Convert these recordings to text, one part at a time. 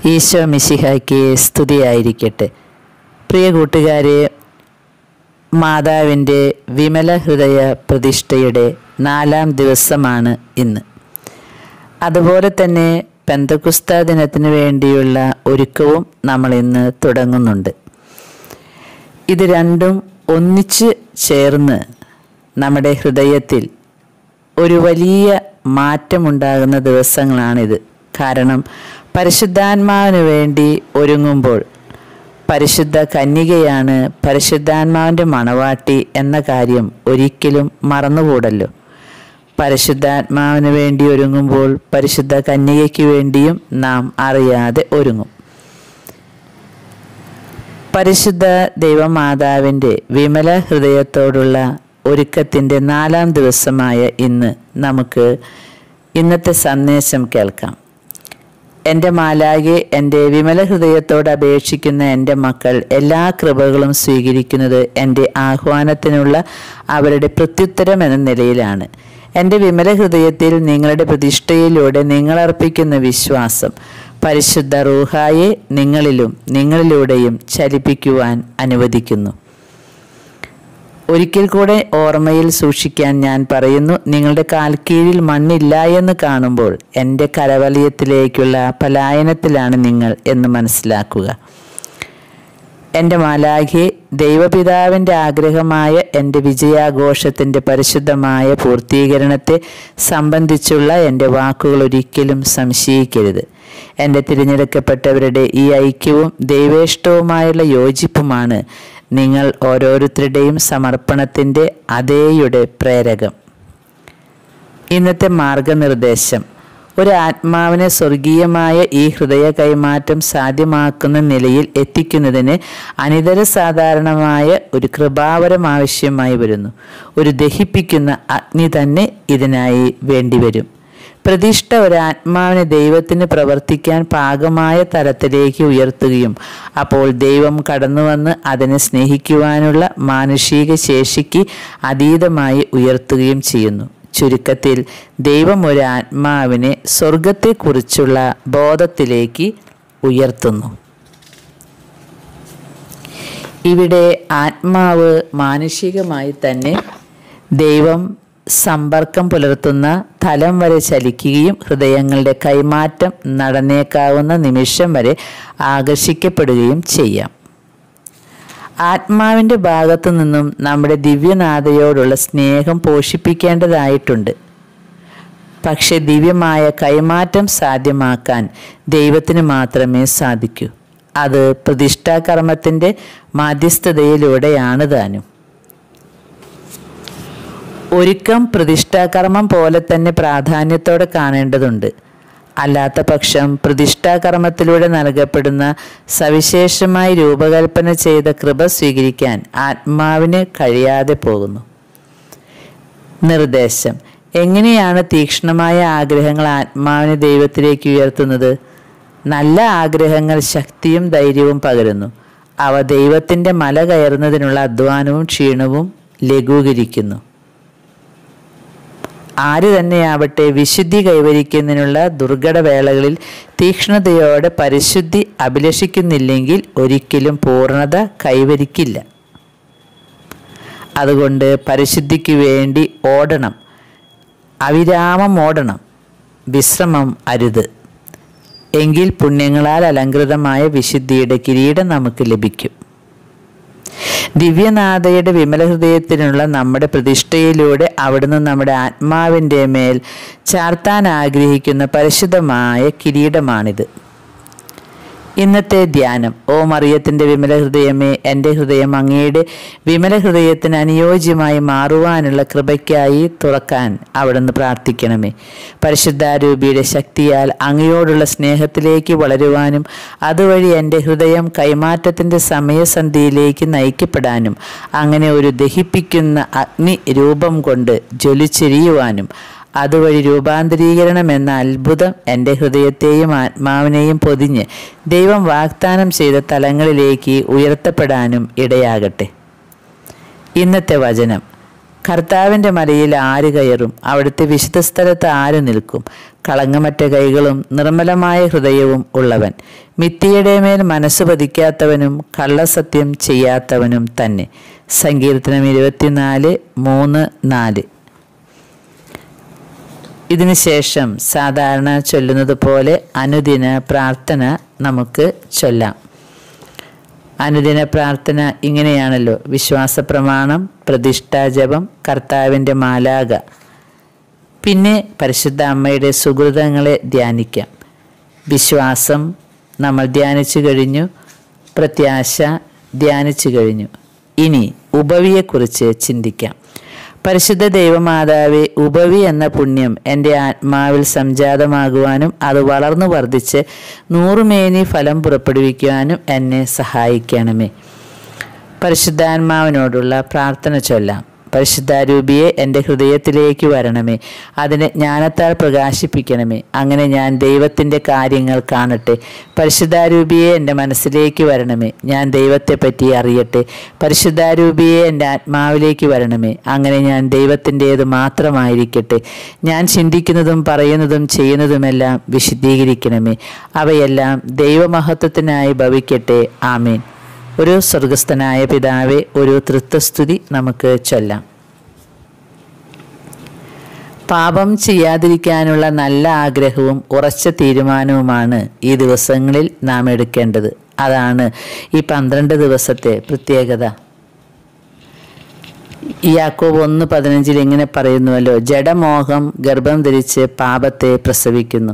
ഈശോ മിശിഹായ്ക്ക് സ്തുതിയായിരിക്കട്ടെ പ്രിയ കൂട്ടുകാരെ മാതാവിൻ്റെ വിമല ഹൃദയ പ്രതിഷ്ഠയുടെ നാലാം ദിവസമാണ് ഇന്ന് അതുപോലെ തന്നെ പെന്തക്കുസ്ത ദിനത്തിന് വേണ്ടിയുള്ള ഒരുക്കവും നമ്മൾ ഇന്ന് തുടങ്ങുന്നുണ്ട് ഇത് രണ്ടും ഒന്നിച്ച് ചേർന്ന് നമ്മുടെ ഹൃദയത്തിൽ ഒരു വലിയ മാറ്റമുണ്ടാകുന്ന ദിവസങ്ങളാണിത് കാരണം പരിശുദ്ധാത്മാവിന് വേണ്ടി ഒരുങ്ങുമ്പോൾ പരിശുദ്ധ കന്യകയാണ് പരിശുദ്ധാത്മാവിൻ്റെ മണവാട്ടി എന്ന കാര്യം ഒരിക്കലും മറന്നുകൂടല്ലോ പരിശുദ്ധാത്മാവിന് വേണ്ടി ഒരുങ്ങുമ്പോൾ പരിശുദ്ധ കന്യകയ്ക്ക് വേണ്ടിയും നാം അറിയാതെ ഒരുങ്ങും പരിശുദ്ധ ദൈവമാതാവിൻ്റെ വിമല ഹൃദയത്തോടുള്ള ഒരുക്കത്തിൻ്റെ നാലാം ദിവസമായ ഇന്ന് നമുക്ക് ഇന്നത്തെ സന്ദേശം കേൾക്കാം എൻ്റെ മാലാകെ എൻ്റെ വിമല ഹൃദയത്തോട് അപേക്ഷിക്കുന്ന എൻ്റെ മക്കൾ എല്ലാ കൃപകളും സ്വീകരിക്കുന്നത് എൻ്റെ ആഹ്വാനത്തിനുള്ള അവരുടെ പ്രത്യുത്തരം എന്ന നിലയിലാണ് എൻ്റെ വിമല ഹൃദയത്തിൽ നിങ്ങളുടെ പ്രതിഷ്ഠയിലൂടെ നിങ്ങളർപ്പിക്കുന്ന വിശ്വാസം പരിശുദ്ധ റൂഹായെ നിങ്ങളിലും നിങ്ങളിലൂടെയും ചലിപ്പിക്കുവാൻ അനുവദിക്കുന്നു ഒരിക്കൽ കൂടെ ഓർമ്മയിൽ സൂക്ഷിക്കാൻ ഞാൻ പറയുന്നു നിങ്ങളുടെ കാൽക്കീഴിൽ മണ്ണില്ല എന്ന് കാണുമ്പോൾ എൻ്റെ കരവലയത്തിലേക്കുള്ള പലായനത്തിലാണ് നിങ്ങൾ എന്ന് മനസ്സിലാക്കുക എൻ്റെ മാലാഖെ ദൈവപിതാവിൻ്റെ ആഗ്രഹമായ എൻ്റെ വിജയാഘോഷത്തിൻ്റെ പരിശുദ്ധമായ പൂർത്തീകരണത്തെ സംബന്ധിച്ചുള്ള എൻ്റെ വാക്കുകൾ ഒരിക്കലും സംശയിക്കരുത് എൻ്റെ തിരഞ്ഞെടുക്കപ്പെട്ടവരുടെ ഈ ഐക്യവും ദൈവേഷ്ടവുമായുള്ള യോജിപ്പുമാണ് നിങ്ങൾ ഓരോരുത്തരുടെയും സമർപ്പണത്തിൻ്റെ അതേയുടെ പ്രേരകം ഇന്നത്തെ മാർഗനിർദ്ദേശം ഒരു ആത്മാവിനെ സ്വർഗീയമായ ഈ ഹൃദയ കൈമാറ്റം സാധ്യമാക്കുന്ന നിലയിൽ എത്തിക്കുന്നതിന് അനിതര സാധാരണമായ ഒരു കൃപാവരം ആവശ്യമായി വരുന്നു ഒരു ദഹിപ്പിക്കുന്ന അഗ്നി തന്നെ ഇതിനായി വേണ്ടിവരും പ്രതിഷ്ഠ ഒരു ആത്മാവിനെ ദൈവത്തിന് പ്രവർത്തിക്കാൻ പാകമായ തലത്തിലേക്ക് ഉയർത്തുകയും അപ്പോൾ ദൈവം കടന്നുവന്ന് അതിനെ സ്നേഹിക്കുവാനുള്ള മാനുഷിക ശേഷിക്ക് അതീതമായി ഉയർത്തുകയും ചെയ്യുന്നു ചുരുക്കത്തിൽ ദൈവം ഒരു ആത്മാവിനെ സ്വർഗത്തെക്കുറിച്ചുള്ള ബോധത്തിലേക്ക് ഉയർത്തുന്നു ഇവിടെ ആത്മാവ് മാനുഷികമായി തന്നെ ദൈവം സമ്പർക്കം പുലർത്തുന്ന തലം വരെ ചലിക്കുകയും ഹൃദയങ്ങളുടെ കൈമാറ്റം നടന്നേക്കാവുന്ന നിമിഷം വരെ ആകർഷിക്കപ്പെടുകയും ചെയ്യാം ആത്മാവിൻ്റെ ഭാഗത്തു നിന്നും നമ്മുടെ ദിവ്യനാഥയോടുള്ള സ്നേഹം പോഷിപ്പിക്കേണ്ടതായിട്ടുണ്ട് പക്ഷെ ദിവ്യമായ കൈമാറ്റം സാധ്യമാക്കാൻ ദൈവത്തിന് മാത്രമേ സാധിക്കൂ അത് പ്രതിഷ്ഠാകർമ്മത്തിൻ്റെ മാധ്യസ്ഥതയിലൂടെയാണ് താനും ഒരുക്കം പ്രതിഷ്ഠാകർമ്മം പോലെ തന്നെ പ്രാധാന്യത്തോടെ കാണേണ്ടതുണ്ട് അല്ലാത്ത പക്ഷം പ്രതിഷ്ഠാകർമ്മത്തിലൂടെ നൽകപ്പെടുന്ന സവിശേഷമായി രൂപകൽപ്പന ചെയ്ത കൃപ സ്വീകരിക്കാൻ ആത്മാവിന് കഴിയാതെ പോകുന്നു നിർദ്ദേശം എങ്ങനെയാണ് തീക്ഷ്ണമായ ആഗ്രഹങ്ങൾ ആത്മാവിനെ ദൈവത്തിലേക്ക് ഉയർത്തുന്നത് നല്ല ആഗ്രഹങ്ങൾ ശക്തിയും ധൈര്യവും പകരുന്നു അവ ദൈവത്തിൻ്റെ മല കയറുന്നതിനുള്ള അധ്വാനവും ക്ഷീണവും ലഘൂകരിക്കുന്നു ആര് തന്നെയാവട്ടെ വിശുദ്ധി കൈവരിക്കുന്നതിനുള്ള ദുർഘട വേളകളിൽ തീക്ഷ്ണതയോടെ പരിശുദ്ധി അഭിലഷിക്കുന്നില്ലെങ്കിൽ ഒരിക്കലും പൂർണ്ണത കൈവരിക്കില്ല അതുകൊണ്ട് പരിശുദ്ധിക്ക് വേണ്ടി ഓടണം അവിരാമം ഓടണം വിശ്രമം അരുത് എങ്കിൽ പുണ്യങ്ങളാൽ അലങ്കൃതമായ വിശുദ്ധിയുടെ കിരീടം നമുക്ക് ലഭിക്കും ദിവ്യനാഥയുടെ വിമല ഹൃദയത്തിനുള്ള നമ്മുടെ പ്രതിഷ്ഠയിലൂടെ അവിടുന്ന് നമ്മുടെ ആത്മാവിൻ്റെ മേൽ ചാർത്താൻ ആഗ്രഹിക്കുന്ന പരിശുദ്ധമായ കിരീടമാണിത് ഇന്നത്തെ ധ്യാനം ഓ മറിയത്തിൻ്റെ വിമല ഹൃദയമേ എൻ്റെ ഹൃദയം അങ്ങയുടെ വിമല ഹൃദയത്തിന് അനുയോജ്യമായി മാറുവാനുള്ള കൃപയ്ക്കായി തുറക്കാൻ അവിടുന്ന് പ്രാർത്ഥിക്കണമേ പരിശുദ്ധാരൂപിയുടെ ശക്തിയാൽ അങ്ങയോടുള്ള സ്നേഹത്തിലേക്ക് വളരുവാനും അതുവഴി എൻ്റെ ഹൃദയം കൈമാറ്റത്തിൻ്റെ സമയസന്ധിയിലേക്ക് നയിക്കപ്പെടാനും അങ്ങനെ ഒരു ദഹിപ്പിക്കുന്ന അഗ്നി രൂപം കൊണ്ട് ജ്വലിച്ചെരിയുവാനും അതുവഴി രൂപാന്തരീകരണം എന്ന അത്ഭുതം എൻ്റെ ഹൃദയത്തെയും ആത്മാവിനെയും പൊതിഞ്ഞ് ദൈവം വാഗ്ദാനം ചെയ്ത തലങ്ങളിലേക്ക് ഉയർത്തപ്പെടാനും ഇടയാകട്ടെ ഇന്നത്തെ വചനം കർത്താവിൻ്റെ മലയിൽ ആര് കയറും അവിടുത്തെ വിശുദ്ധ സ്ഥലത്ത് ആര് നിൽക്കും കളങ്കമറ്റ കൈകളും നിർമ്മലമായ ഹൃദയവും ഉള്ളവൻ മിത്തിയുടെ മേൽ മനസ്സ് പതിക്കാത്തവനും കള്ളസത്യം ചെയ്യാത്തവനും തന്നെ സങ്കീർത്തനം ഇരുപത്തിനാല് മൂന്ന് നാല് ഇതിനുശേഷം സാധാരണ ചൊല്ലുന്നത് പോലെ അനുദിന പ്രാർത്ഥന നമുക്ക് ചൊല്ലാം അനുദിന പ്രാർത്ഥന ഇങ്ങനെയാണല്ലോ വിശ്വാസ പ്രമാണം പ്രതിഷ്ഠാജപം കർത്താവിൻ്റെ മാലാക പിന്നെ പരിശുദ്ധ അമ്മയുടെ സുഹൃതങ്ങളെ ധ്യാനിക്കാം വിശ്വാസം നമ്മൾ ധ്യാനിച്ചു കഴിഞ്ഞു പ്രത്യാശ ധ്യാനിച്ചു കഴിഞ്ഞു ഇനി ഉപവിയെക്കുറിച്ച് ചിന്തിക്കാം പരിശുദ്ധ ദൈവമാതാവെ ഉപവി എന്ന പുണ്യം എൻ്റെ ആത്മാവിൽ സംജാതമാകുവാനും അത് വളർന്നു വർദ്ധിച്ച് നൂറുമേനി ഫലം പുറപ്പെടുവിക്കുവാനും എന്നെ സഹായിക്കണമേ പരിശുദ്ധാത്മാവിനോടുള്ള പ്രാർത്ഥന ചൊല്ലാം പരിശുദ്ധാരൂപിയെ എൻ്റെ ഹൃദയത്തിലേക്ക് വരണമേ അതിനെ ജ്ഞാനത്താൽ പ്രകാശിപ്പിക്കണമേ അങ്ങനെ ഞാൻ ദൈവത്തിൻ്റെ കാര്യങ്ങൾ കാണട്ടെ പരിശുദ്ധാരൂപിയെ എൻ്റെ മനസ്സിലേക്ക് വരണമേ ഞാൻ ദൈവത്തെപ്പറ്റി അറിയട്ടെ പരിശുദ്ധാരൂപിയെ എൻ്റെ ആത്മാവിലേക്ക് വരണമേ അങ്ങനെ ഞാൻ ദൈവത്തിൻ്റേത് മാത്രമായിരിക്കട്ടെ ഞാൻ ചിന്തിക്കുന്നതും പറയുന്നതും ചെയ്യുന്നതുമെല്ലാം വിശദീകരിക്കണമേ അവയെല്ലാം ദൈവമഹത്വത്തിനായി ഭവിക്കട്ടെ ആമേൻ ഒരു സ്വർഗസ്ഥനായ പിതാവെ ഒരു തൃത്വസ്തുതി നമുക്ക് ചൊല്ലാം പാപം ചെയ്യാതിരിക്കാനുള്ള നല്ല ആഗ്രഹവും ഉറച്ച തീരുമാനവുമാണ് ഈ ദിവസങ്ങളിൽ നാം എടുക്കേണ്ടത് അതാണ് ഈ പന്ത്രണ്ട് ദിവസത്തെ പ്രത്യേകത യാക്കോബ് ഒന്ന് പതിനഞ്ചിൽ ഇങ്ങനെ പറയുന്നുവല്ലോ ജഡമോഹം ഗർഭം ധരിച്ച് പാപത്തെ പ്രസവിക്കുന്നു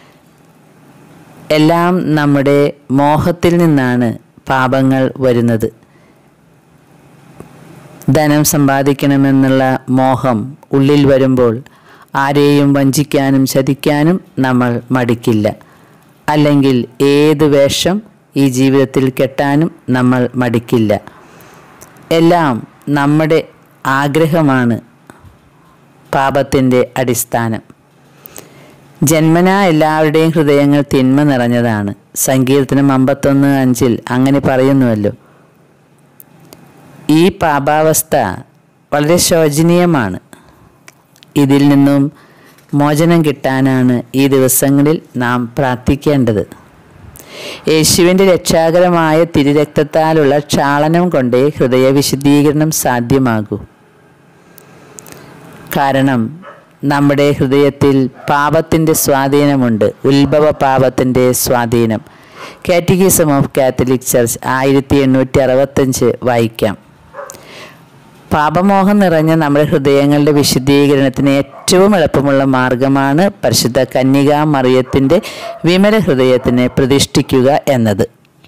എല്ലാം നമ്മുടെ മോഹത്തിൽ നിന്നാണ് പാപങ്ങൾ വരുന്നത് ധനം സമ്പാദിക്കണമെന്നുള്ള മോഹം ഉള്ളിൽ വരുമ്പോൾ ആരെയും വഞ്ചിക്കാനും ചതിക്കാനും നമ്മൾ മടിക്കില്ല അല്ലെങ്കിൽ ഏത് വേഷം ഈ ജീവിതത്തിൽ കെട്ടാനും നമ്മൾ മടിക്കില്ല എല്ലാം നമ്മുടെ ആഗ്രഹമാണ് പാപത്തിൻ്റെ അടിസ്ഥാനം ജന്മനാ എല്ലാവരുടെയും ഹൃദയങ്ങൾ തിന്മ നിറഞ്ഞതാണ് സങ്കീർത്തനം അമ്പത്തൊന്ന് അഞ്ചിൽ അങ്ങനെ പറയുന്നുവല്ലോ ഈ പാപാവസ്ഥ വളരെ ശോചനീയമാണ് ഇതിൽ നിന്നും മോചനം കിട്ടാനാണ് ഈ ദിവസങ്ങളിൽ നാം പ്രാർത്ഥിക്കേണ്ടത് യേശുവിൻ്റെ രക്ഷാകരമായ തിരുരക്തത്താലുള്ള ക്ഷാളനം കൊണ്ടേ ഹൃദയവിശുദ്ധീകരണം സാധ്യമാകൂ കാരണം നമ്മുടെ ഹൃദയത്തിൽ പാപത്തിൻ്റെ സ്വാധീനമുണ്ട് ഉത്ഭവ പാപത്തിൻ്റെ സ്വാധീനം കാറ്റഗിസം ഓഫ് കാത്തലിക് ചർച്ച് ആയിരത്തി എണ്ണൂറ്റി അറുപത്തഞ്ച് വായിക്കാം പാപമോഹം നിറഞ്ഞ നമ്മുടെ ഹൃദയങ്ങളുടെ വിശുദ്ധീകരണത്തിന് ഏറ്റവും എളുപ്പമുള്ള മാർഗമാണ് പരിശുദ്ധ കന്യകാ മറിയത്തിൻ്റെ വിമല ഹൃദയത്തിനെ പ്രതിഷ്ഠിക്കുക എന്നത്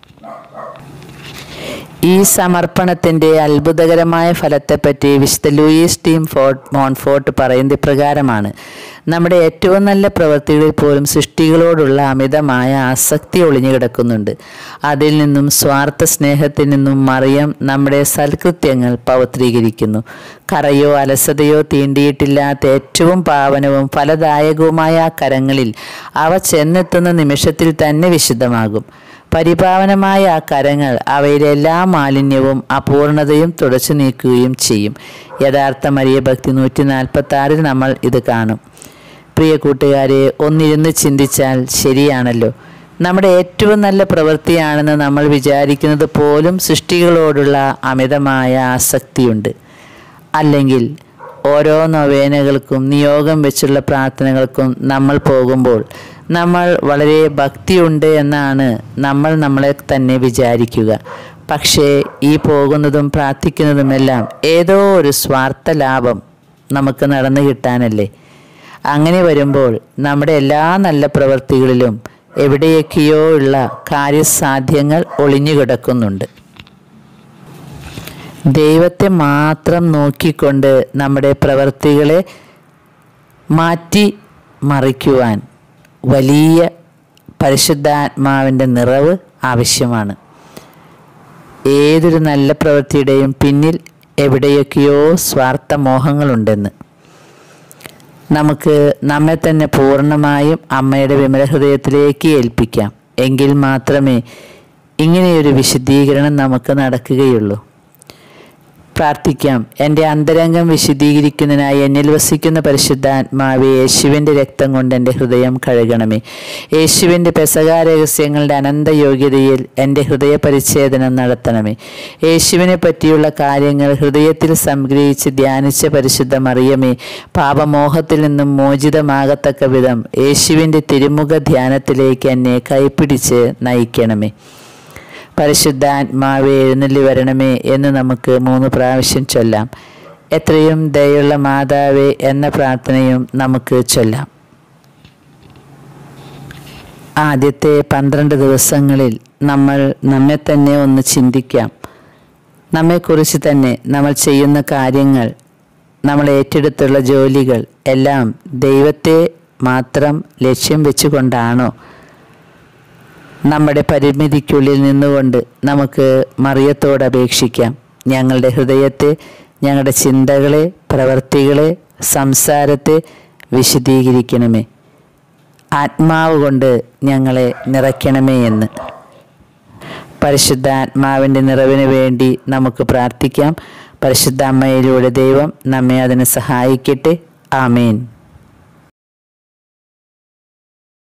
ഈ സമർപ്പണത്തിൻ്റെ അത്ഭുതകരമായ ഫലത്തെപ്പറ്റി വിശുദ്ധ ലൂയിസ് ടീം ഫോർട്ട് മോൺഫോർട്ട് പറയുന്നത് ഇപ്രകാരമാണ് നമ്മുടെ ഏറ്റവും നല്ല പ്രവൃത്തികളിൽ പോലും സൃഷ്ടികളോടുള്ള അമിതമായ ആസക്തി ഒളിഞ്ഞു കിടക്കുന്നുണ്ട് അതിൽ നിന്നും സ്വാർത്ഥ സ്നേഹത്തിൽ നിന്നും മറിയം നമ്മുടെ സൽകൃത്യങ്ങൾ പവിത്രീകരിക്കുന്നു കറയോ അലസതയോ തീണ്ടിയിട്ടില്ലാത്ത ഏറ്റവും പാവനവും ഫലദായകവുമായ ആ കരങ്ങളിൽ അവ ചെന്നെത്തുന്ന നിമിഷത്തിൽ തന്നെ വിശുദ്ധമാകും പരിപാവനമായ ആ കരങ്ങൾ അവയിലെ എല്ലാ മാലിന്യവും അപൂർണതയും തുടച്ചു നീക്കുകയും ചെയ്യും യഥാർത്ഥ മരിയ ഭക്തി നൂറ്റി നാൽപ്പത്തി ആറിൽ നമ്മൾ ഇത് കാണും പ്രിയ കൂട്ടുകാരെ ഒന്നിരുന്ന് ചിന്തിച്ചാൽ ശരിയാണല്ലോ നമ്മുടെ ഏറ്റവും നല്ല പ്രവൃത്തിയാണെന്ന് നമ്മൾ വിചാരിക്കുന്നത് പോലും സൃഷ്ടികളോടുള്ള അമിതമായ ആസക്തിയുണ്ട് അല്ലെങ്കിൽ ഓരോ നൊവേനകൾക്കും നിയോഗം വെച്ചുള്ള പ്രാർത്ഥനകൾക്കും നമ്മൾ പോകുമ്പോൾ നമ്മൾ വളരെ ഭക്തിയുണ്ട് എന്നാണ് നമ്മൾ നമ്മളെ തന്നെ വിചാരിക്കുക പക്ഷേ ഈ പോകുന്നതും പ്രാർത്ഥിക്കുന്നതുമെല്ലാം ഏതോ ഒരു സ്വാർത്ഥ ലാഭം നമുക്ക് നടന്നു കിട്ടാനല്ലേ അങ്ങനെ വരുമ്പോൾ നമ്മുടെ എല്ലാ നല്ല പ്രവൃത്തികളിലും എവിടെയൊക്കെയോ ഉള്ള കാര്യസാധ്യങ്ങൾ ഒളിഞ്ഞു കിടക്കുന്നുണ്ട് ദൈവത്തെ മാത്രം നോക്കിക്കൊണ്ട് നമ്മുടെ പ്രവൃത്തികളെ മാറ്റി മറിക്കുവാൻ വലിയ പരിശുദ്ധാത്മാവിൻ്റെ നിറവ് ആവശ്യമാണ് ഏതൊരു നല്ല പ്രവൃത്തിയുടെയും പിന്നിൽ എവിടെയൊക്കെയോ സ്വാർത്ഥ മോഹങ്ങളുണ്ടെന്ന് നമുക്ക് നമ്മെ തന്നെ പൂർണ്ണമായും അമ്മയുടെ വിമല ഹൃദയത്തിലേക്ക് ഏൽപ്പിക്കാം എങ്കിൽ മാത്രമേ ഇങ്ങനെയൊരു വിശുദ്ധീകരണം നമുക്ക് നടക്കുകയുള്ളൂ പ്രാർത്ഥിക്കാം എൻ്റെ അന്തരംഗം വിശദീകരിക്കുന്നതിനായി എന്നിൽ വസിക്കുന്ന പരിശുദ്ധാത്മാവെ യേശുവിൻ്റെ രക്തം കൊണ്ട് എൻ്റെ ഹൃദയം കഴുകണമേ യേശുവിൻ്റെ പെസകാ രഹസ്യങ്ങളുടെ അനന്ത യോഗ്യതയിൽ എൻ്റെ ഹൃദയ പരിച്ഛേദനം നടത്തണമേ യേശുവിനെ പറ്റിയുള്ള കാര്യങ്ങൾ ഹൃദയത്തിൽ സംഗ്രഹിച്ച് ധ്യാനിച്ച പരിശുദ്ധ മറിയമേ പാപമോഹത്തിൽ നിന്നും മോചിതമാകത്തക്ക വിധം യേശുവിൻ്റെ തിരുമുഖ ധ്യാനത്തിലേക്ക് എന്നെ കൈപ്പിടിച്ച് നയിക്കണമേ പരിശുദ്ധാത്മാവെ എഴുന്നള്ളി വരണമേ എന്ന് നമുക്ക് മൂന്ന് പ്രാവശ്യം ചൊല്ലാം എത്രയും ദയുള്ള മാതാവേ എന്ന പ്രാർത്ഥനയും നമുക്ക് ചൊല്ലാം ആദ്യത്തെ പന്ത്രണ്ട് ദിവസങ്ങളിൽ നമ്മൾ നമ്മെ തന്നെ ഒന്ന് ചിന്തിക്കാം നമ്മെക്കുറിച്ച് തന്നെ നമ്മൾ ചെയ്യുന്ന കാര്യങ്ങൾ നമ്മൾ ഏറ്റെടുത്തുള്ള ജോലികൾ എല്ലാം ദൈവത്തെ മാത്രം ലക്ഷ്യം വെച്ചുകൊണ്ടാണോ നമ്മുടെ പരിമിതിക്കുള്ളിൽ നിന്നുകൊണ്ട് നമുക്ക് മറിയത്തോട് അപേക്ഷിക്കാം ഞങ്ങളുടെ ഹൃദയത്തെ ഞങ്ങളുടെ ചിന്തകളെ പ്രവർത്തികളെ സംസാരത്തെ വിശദീകരിക്കണമേ ആത്മാവ് കൊണ്ട് ഞങ്ങളെ നിറയ്ക്കണമേ എന്ന് പരിശുദ്ധാത്മാവിൻ്റെ നിറവിന് വേണ്ടി നമുക്ക് പ്രാർത്ഥിക്കാം പരിശുദ്ധ അമ്മയിലൂടെ ദൈവം നമ്മെ അതിന് സഹായിക്കട്ടെ ആമേൻ